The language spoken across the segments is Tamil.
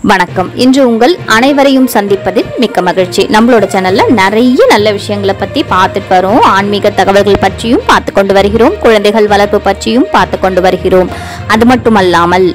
வணக்கம் இன்று உங்கள் அனைவரையும் சந்திப்பதில் மிக்க மகிழ்ச்சி நம்மளோட சேனல்ல நிறைய நல்ல விஷயங்களை பத்தி பார்த்துட்டு வரோம் ஆன்மீக தகவல்கள் பற்றியும் பார்த்து கொண்டு வருகிறோம் குழந்தைகள் வளர்ப்பு பற்றியும் பார்த்து கொண்டு வருகிறோம் அது மட்டுமல்லாமல்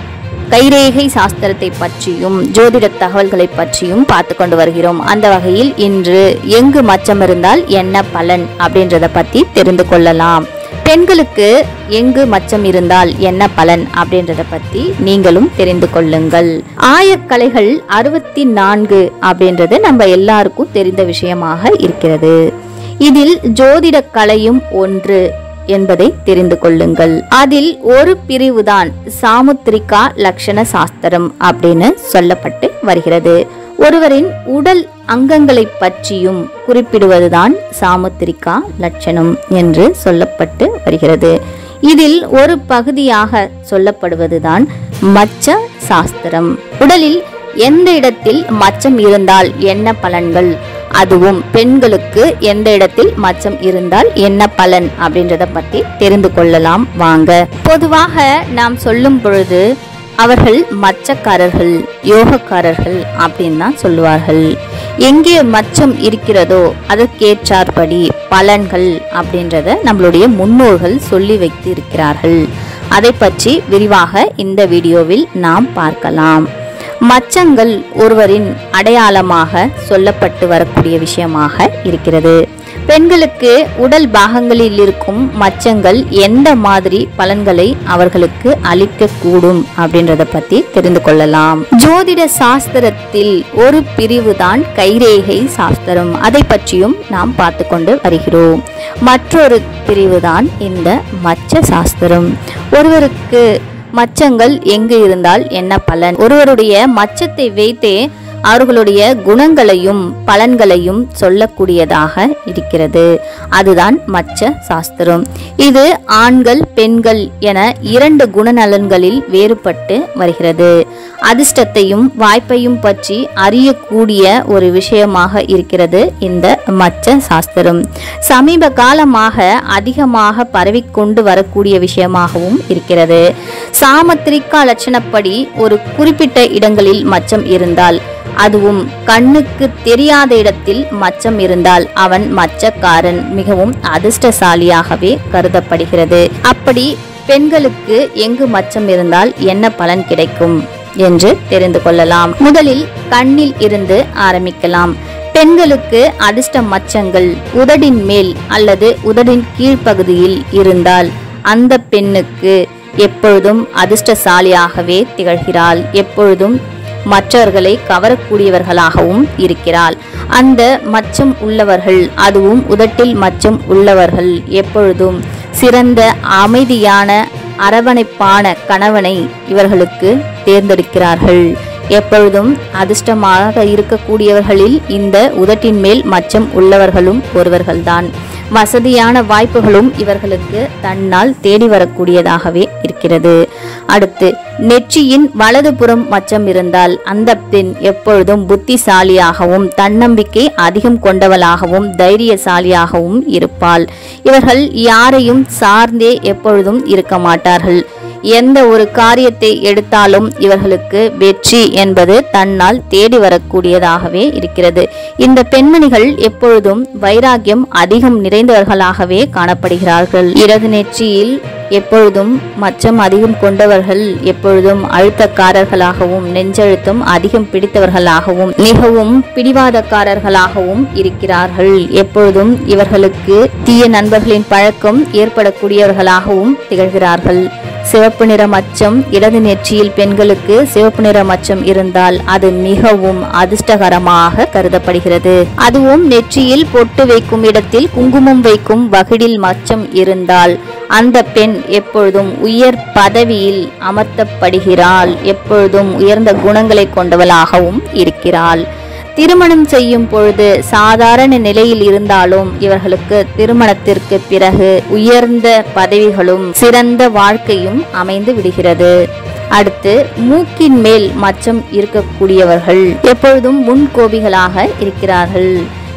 கைரேகை சாஸ்திரத்தை பற்றியும் ஜோதிட தகவல்களை பற்றியும் பார்த்து கொண்டு வருகிறோம் அந்த வகையில் இன்று எங்கு மச்சம் இருந்தால் என்ன பலன் அப்படின்றத பத்தி தெரிந்து கொள்ளலாம் பெண்களுக்கு எங்கு மச்சம் இருந்தால் என்ன பலன் அப்படின்றத பத்தி நீங்களும் தெரிந்து கொள்ளுங்கள் ஆயக்கலைகள் அறுபத்தி நான்கு அப்படின்றது நம்ம எல்லாருக்கும் தெரிந்த விஷயமாக இருக்கிறது இதில் ஜோதிட கலையும் ஒன்று என்பதை தெரிந்து கொள்ளுங்கள் அதில் ஒரு பிரிவுதான் சாமுத்திரிகா லட்சண சாஸ்திரம் அப்படின்னு சொல்லப்பட்டு வருகிறது ஒருவரின் உடல் அங்கங்களை பற்றியும் குறிப்பிடுவதுதான் சாமுத்திரிகா லட்சணம் என்று சொல்லப்பட்டு வருகிறது இதில் ஒரு பகுதியாக சொல்லப்படுவதுதான் மச்ச சாஸ்திரம் உடலில் எந்த இடத்தில் மச்சம் இருந்தால் என்ன பலன்கள் அதுவும் பெண்களுக்கு எந்த இடத்தில் மச்சம் இருந்தால் என்ன பலன் அப்படின்றத பத்தி தெரிந்து கொள்ளலாம் வாங்க பொதுவாக நாம் சொல்லும் பொழுது அவர்கள் மச்சக்காரர்கள் யோகக்காரர்கள் அப்படின்னு தான் சொல்லுவார்கள் எங்கே மச்சம் இருக்கிறதோ அதற்கேற்றாற்படி பலன்கள் அப்படின்றத நம்மளுடைய முன்னோர்கள் சொல்லி வைத்து இருக்கிறார்கள் அதை பற்றி விரிவாக இந்த வீடியோவில் நாம் பார்க்கலாம் மச்சங்கள் ஒருவரின் அடையாளமாக சொல்லப்பட்டு வரக்கூடிய விஷயமாக இருக்கிறது பெண்களுக்கு உடல் பாகங்களில் இருக்கும் மச்சங்கள் எந்த மாதிரி பலன்களை அவர்களுக்கு அளிக்கக்கூடும் அப்படின்றத பத்தி தெரிந்து கொள்ளலாம் ஜோதிட சாஸ்திரத்தில் ஒரு பிரிவுதான் கைரேகை சாஸ்திரம் அதை பற்றியும் நாம் பார்த்து கொண்டு வருகிறோம் மற்றொரு பிரிவுதான் இந்த மச்ச சாஸ்திரம் ஒருவருக்கு மச்சங்கள் எங்கு இருந்தால் என்ன பலன் ஒருவருடைய மச்சத்தை வைத்தே அவர்களுடைய குணங்களையும் பலன்களையும் சொல்லக்கூடியதாக இருக்கிறது அதுதான் மச்ச சாஸ்திரம் இது ஆண்கள் பெண்கள் என இரண்டு குணநலன்களில் வேறுபட்டு வருகிறது அதிர்ஷ்டத்தையும் வாய்ப்பையும் பற்றி அறியக்கூடிய ஒரு விஷயமாக இருக்கிறது இந்த மச்ச சாஸ்திரம் சமீப காலமாக அதிகமாக பரவிக்கொண்டு வரக்கூடிய விஷயமாகவும் இருக்கிறது சாமத்திரிக்கா லட்சணப்படி ஒரு குறிப்பிட்ட இடங்களில் மச்சம் இருந்தால் அதுவும் கண்ணுக்கு தெரியாத இடத்தில் மச்சம் இருந்தால் அவன் மச்சக்காரன் மிகவும் அதிர்ஷ்டசாலியாகவே கருதப்படுகிறது அப்படி பெண்களுக்கு எங்கு மச்சம் இருந்தால் என்ன பலன் கிடைக்கும் என்று தெரிந்து கொள்ளலாம் முதலில் கண்ணில் இருந்து ஆரம்பிக்கலாம் பெண்களுக்கு அதிர்ஷ்ட மச்சங்கள் உதடின் மேல் அல்லது உதடின் கீழ்ப்பகுதியில் இருந்தால் அந்த பெண்ணுக்கு எப்பொழுதும் அதிர்ஷ்டசாலியாகவே திகழ்கிறாள் எப்பொழுதும் மற்றவர்களை கவரக்கூடியவர்களாகவும் இருக்கிறாள் அந்த மச்சம் உள்ளவர்கள் அதுவும் உதட்டில் மச்சம் உள்ளவர்கள் எப்பொழுதும் சிறந்த அமைதியான அரவணைப்பான கணவனை இவர்களுக்கு தேர்ந்தெடுக்கிறார்கள் எப்பொழுதும் அதிர்ஷ்டமாக இருக்கக்கூடியவர்களில் இந்த உதட்டின் மேல் மச்சம் உள்ளவர்களும் ஒருவர்கள்தான் வசதியான வாய்ப்புகளும் இவர்களுக்கு தன்னால் தேடி வரக்கூடியதாகவே இருக்கிறது அடுத்து நெற்றியின் வலதுபுறம் மச்சம் இருந்தால் அந்த பெண் எப்பொழுதும் புத்திசாலியாகவும் தன்னம்பிக்கை அதிகம் கொண்டவளாகவும் தைரியசாலியாகவும் இருப்பாள் இவர்கள் யாரையும் சார்ந்தே எப்பொழுதும் இருக்க மாட்டார்கள் எந்த ஒரு காரியத்தை எடுத்தாலும் இவர்களுக்கு வெற்றி என்பது தன்னால் தேடி வரக்கூடியதாகவே இருக்கிறது இந்த பெண்மணிகள் எப்பொழுதும் வைராகியம் அதிகம் நிறைந்தவர்களாகவே காணப்படுகிறார்கள் இடது நெற்றியில் எப்பொழுதும் மச்சம் அதிகம் கொண்டவர்கள் எப்பொழுதும் அழுத்தக்காரர்களாகவும் நெஞ்சழுத்தம் அதிகம் பிடித்தவர்களாகவும் மிகவும் பிடிவாதக்காரர்களாகவும் இருக்கிறார்கள் எப்பொழுதும் இவர்களுக்கு தீய நண்பர்களின் பழக்கம் ஏற்படக்கூடியவர்களாகவும் திகழ்கிறார்கள் சிவப்பு நிற மச்சம் இடது நெற்றியில் பெண்களுக்கு சிவப்பு நிற மச்சம் இருந்தால் அது மிகவும் அதிர்ஷ்டகரமாக கருதப்படுகிறது அதுவும் நெற்றியில் பொட்டு வைக்கும் இடத்தில் குங்குமம் வைக்கும் வகிடில் மச்சம் இருந்தால் அந்த பெண் எப்பொழுதும் உயர் பதவியில் அமர்த்தப்படுகிறாள் எப்பொழுதும் உயர்ந்த குணங்களை கொண்டவளாகவும் இருக்கிறாள் திருமணம் செய்யும் பொழுது சாதாரண நிலையில் இருந்தாலும் இவர்களுக்கு திருமணத்திற்கு பிறகு உயர்ந்த பதவிகளும் சிறந்த வாழ்க்கையும் அமைந்து விடுகிறது அடுத்து மூக்கின் மேல் மச்சம் இருக்கக்கூடியவர்கள் எப்பொழுதும் முன்கோபிகளாக இருக்கிறார்கள்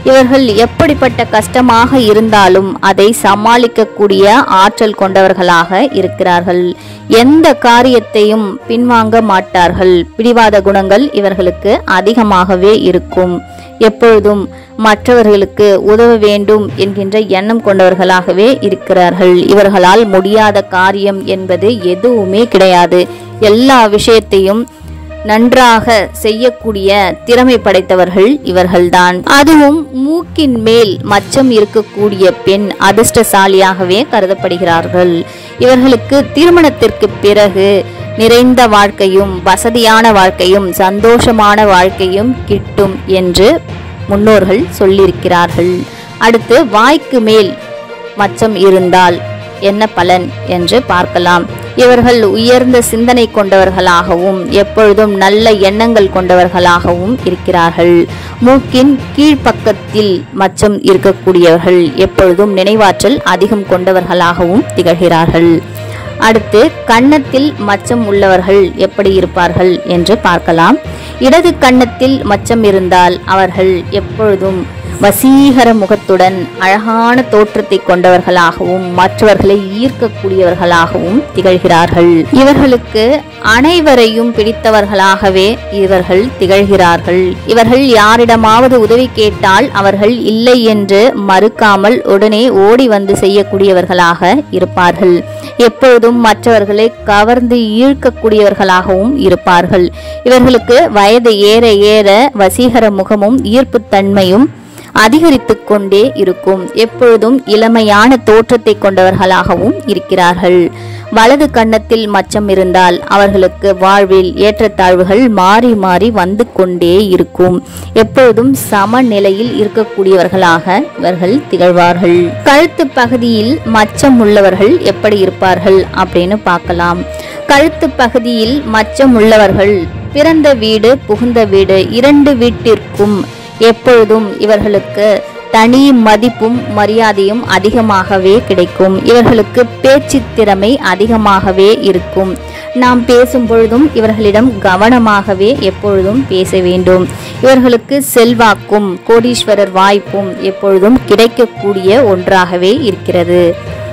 இவர்கள் எப்படிப்பட்ட கஷ்டமாக இருந்தாலும் அதை சமாளிக்கக்கூடிய ஆற்றல் கொண்டவர்களாக இருக்கிறார்கள் எந்த காரியத்தையும் பின்வாங்க மாட்டார்கள் பிடிவாத குணங்கள் இவர்களுக்கு அதிகமாகவே இருக்கும் எப்பொழுதும் மற்றவர்களுக்கு உதவ வேண்டும் என்கின்ற எண்ணம் கொண்டவர்களாகவே இருக்கிறார்கள் இவர்களால் முடியாத காரியம் என்பது எதுவுமே கிடையாது எல்லா விஷயத்தையும் நன்றாக செய்யக்கூடிய திறமை படைத்தவர்கள் இவர்கள்தான் அதுவும் மூக்கின் மேல் மச்சம் இருக்கக்கூடிய பெண் அதிர்ஷ்டசாலியாகவே கருதப்படுகிறார்கள் இவர்களுக்கு திருமணத்திற்கு பிறகு நிறைந்த வாழ்க்கையும் வசதியான வாழ்க்கையும் சந்தோஷமான வாழ்க்கையும் கிட்டும் என்று முன்னோர்கள் சொல்லியிருக்கிறார்கள் அடுத்து வாய்க்கு மேல் மச்சம் இருந்தால் என்ன பலன் என்று பார்க்கலாம் இவர்கள் உயர்ந்த சிந்தனை கொண்டவர்களாகவும் எப்பொழுதும் நல்ல எண்ணங்கள் கொண்டவர்களாகவும் இருக்கிறார்கள் மூக்கின் கீழ்ப்பக்கத்தில் மச்சம் இருக்கக்கூடியவர்கள் எப்பொழுதும் நினைவாற்றல் அதிகம் கொண்டவர்களாகவும் திகழ்கிறார்கள் அடுத்து கன்னத்தில் மச்சம் உள்ளவர்கள் எப்படி இருப்பார்கள் என்று பார்க்கலாம் இடது கன்னத்தில் மச்சம் இருந்தால் அவர்கள் எப்பொழுதும் வசீகர முகத்துடன் அழகான தோற்றத்தை கொண்டவர்களாகவும் மற்றவர்களை ஈர்க்கக்கூடியவர்களாகவும் திகழ்கிறார்கள் இவர்களுக்கு அனைவரையும் பிடித்தவர்களாகவே இவர்கள் திகழ்கிறார்கள் இவர்கள் யாரிடமாவது உதவி கேட்டால் அவர்கள் இல்லை என்று மறுக்காமல் உடனே ஓடி வந்து செய்யக்கூடியவர்களாக இருப்பார்கள் எப்பொழுதும் மற்றவர்களை கவர்ந்து ஈர்க்கக்கூடியவர்களாகவும் இருப்பார்கள் இவர்களுக்கு வயது ஏற ஏற வசீகர முகமும் ஈர்ப்புத்தன்மையும் அதிகரித்து கொண்டே இருக்கும் எப்பொழுதும் இளமையான தோற்றத்தை கொண்டவர்களாகவும் இருக்கிறார்கள் வலது கன்னத்தில் மச்சம் இருந்தால் அவர்களுக்கு வாழ்வில் ஏற்றத்தாழ்வுகள் மாறி மாறி வந்து கொண்டே இருக்கும் எப்பொழுதும் சமநிலையில் இருக்கக்கூடியவர்களாக இவர்கள் திகழ்வார்கள் கழுத்து பகுதியில் மச்சம் உள்ளவர்கள் எப்படி இருப்பார்கள் அப்படின்னு பார்க்கலாம் கழுத்து பகுதியில் மச்சம் உள்ளவர்கள் பிறந்த வீடு புகுந்த வீடு இரண்டு வீட்டிற்கும் எப்பொழுதும் இவர்களுக்கு தனி மதிப்பும் மரியாதையும் அதிகமாகவே கிடைக்கும் இவர்களுக்கு பேச்சு திறமை அதிகமாகவே இருக்கும் நாம் பேசும் பொழுதும் இவர்களிடம் கவனமாகவே எப்பொழுதும் பேச வேண்டும் இவர்களுக்கு செல்வாக்கும் கோடீஸ்வரர் வாய்ப்பும் எப்பொழுதும் கிடைக்கக்கூடிய ஒன்றாகவே இருக்கிறது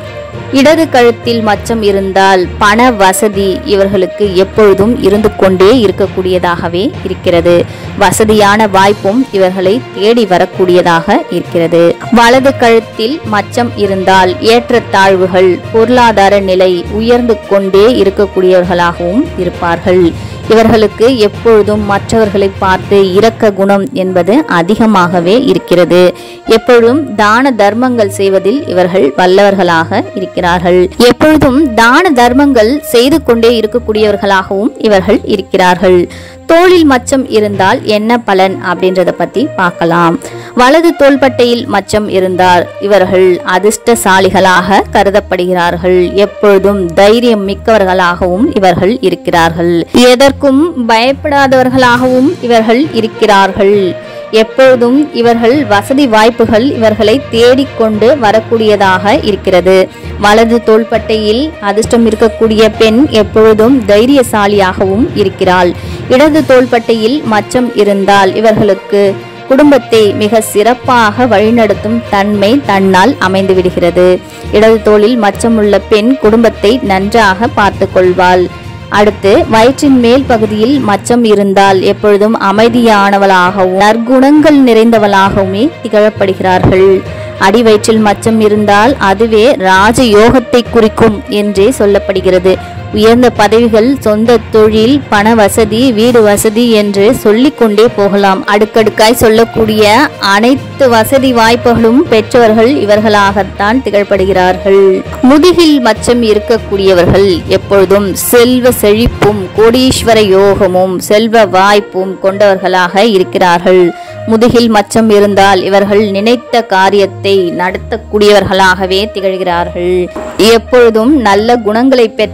இடது கழுத்தில் மச்சம் இருந்தால் பண வசதி இவர்களுக்கு எப்பொழுதும் இருந்து கொண்டே இருக்கக்கூடியதாகவே இருக்கிறது வசதியான வாய்ப்பும் இவர்களை தேடி வரக்கூடியதாக இருக்கிறது வலது கழுத்தில் மச்சம் இருந்தால் ஏற்றத்தாழ்வுகள் பொருளாதார நிலை உயர்ந்து கொண்டே இருக்கக்கூடியவர்களாகவும் இருப்பார்கள் இவர்களுக்கு எப்பொழுதும் மற்றவர்களை பார்த்து இரக்க குணம் என்பது அதிகமாகவே இருக்கிறது எப்பொழுதும் தான தர்மங்கள் செய்வதில் இவர்கள் வல்லவர்களாக இருக்கிறார்கள் எப்பொழுதும் தான தர்மங்கள் செய்து கொண்டே இருக்கக்கூடியவர்களாகவும் இவர்கள் இருக்கிறார்கள் தோளில் மச்சம் இருந்தால் என்ன பலன் அப்படின்றத பத்தி பார்க்கலாம் வலது தோள்பட்டையில் மச்சம் இருந்தால் இவர்கள் அதிர்ஷ்டசாலிகளாக கருதப்படுகிறார்கள் எப்பொழுதும் தைரியம் மிக்கவர்களாகவும் இவர்கள் இருக்கிறார்கள் எதற்கும் பயப்படாதவர்களாகவும் இவர்கள் இருக்கிறார்கள் எப்பொழுதும் இவர்கள் வசதி வாய்ப்புகள் இவர்களை தேடிக்கொண்டு வரக்கூடியதாக இருக்கிறது வலது தோள்பட்டையில் அதிர்ஷ்டம் இருக்கக்கூடிய பெண் எப்பொழுதும் தைரியசாலியாகவும் இருக்கிறாள் இடது தோள்பட்டையில் மச்சம் இருந்தால் இவர்களுக்கு குடும்பத்தை மிக சிறப்பாக வழிநடத்தும் தன்மை தன்னால் அமைந்து விடுகிறது இடது தோளில் மச்சமுள்ள பெண் குடும்பத்தை நன்றாக பார்த்து கொள்வாள் அடுத்து வயிற்றின் மேல் பகுதியில் மச்சம் இருந்தால் எப்பொழுதும் அமைதியானவளாகவும் நற்குணங்கள் நிறைந்தவளாகவுமே திகழப்படுகிறார்கள் அடி வயிற்றில் மச்சம் இருந்தால் அதுவே ராஜயோகத்தை குறிக்கும் என்றே சொல்லப்படுகிறது உயர்ந்த பதவிகள் சொந்த தொழில் பண வசதி வீடு வசதி என்று சொல்லிக்கொண்டே போகலாம் அடுக்கடுக்காய் சொல்லக்கூடிய அனைத்து வசதி வாய்ப்புகளும் பெற்றவர்கள் இவர்களாகத்தான் திகழ்படுகிறார்கள் முதுகில் மச்சம் இருக்கக்கூடியவர்கள் எப்பொழுதும் செல்வ செழிப்பும் கோடீஸ்வர யோகமும் செல்வ வாய்ப்பும் கொண்டவர்களாக இருக்கிறார்கள் முதுகில் மச்சம் இருந்தால் இவர்கள் நினைத்த காரியத்தை நடத்தக்கூடியவர்களாகவே திகழ்கிறார்கள் எப்பொழுதும் நல்ல குணங்களை பெற்றவர்களாக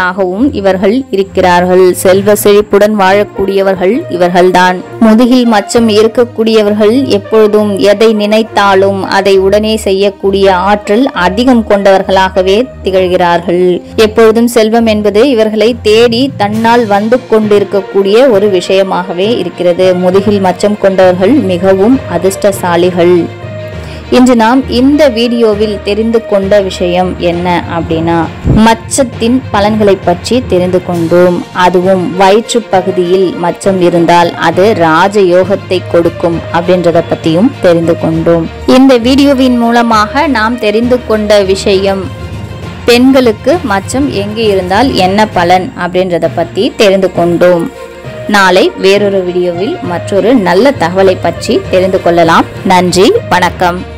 கொண்டவர்களாகவும் இவர்கள் இருக்கிறார்கள் செல்வ செழிப்புடன் வாழக்கூடியவர்கள் இவர்கள்தான் முதுகில் மச்சம் இருக்கக்கூடியவர்கள் எப்பொழுதும் எதை நினைத்தாலும் அதை உடனே செய்யக்கூடிய ஆற்றல் அதிகம் கொண்டவர்களாகவே திகழ்கிறார்கள் எப்பொழுதும் செல்வம் என்பது இவர்களை தேடி தன்னால் வந்து கொண்டிருக்கக்கூடிய ஒரு விஷயமாகவே இருக்கிறது முதுகில் மச்சம் கொண்டவர்கள் மிகவும் அதிர்ஷ்டசாலிகள் இன்று நாம் இந்த வீடியோவில் தெரிந்து கொண்ட விஷயம் என்ன அப்படின்னா மச்சத்தின் பலன்களை பற்றி தெரிந்து கொண்டோம் அதுவும் வயிற்று பகுதியில் மச்சம் இருந்தால் அது ராஜயோகத்தை கொடுக்கும் அப்படின்றத பத்தியும் தெரிந்து கொண்டோம் இந்த வீடியோவின் மூலமாக நாம் தெரிந்து கொண்ட விஷயம் பெண்களுக்கு மச்சம் எங்கே இருந்தால் என்ன பலன் அப்படின்றத பத்தி தெரிந்து கொண்டோம் நாளை வேறொரு வீடியோவில் மற்றொரு நல்ல தகவலை பற்றி தெரிந்து கொள்ளலாம் நன்றி வணக்கம்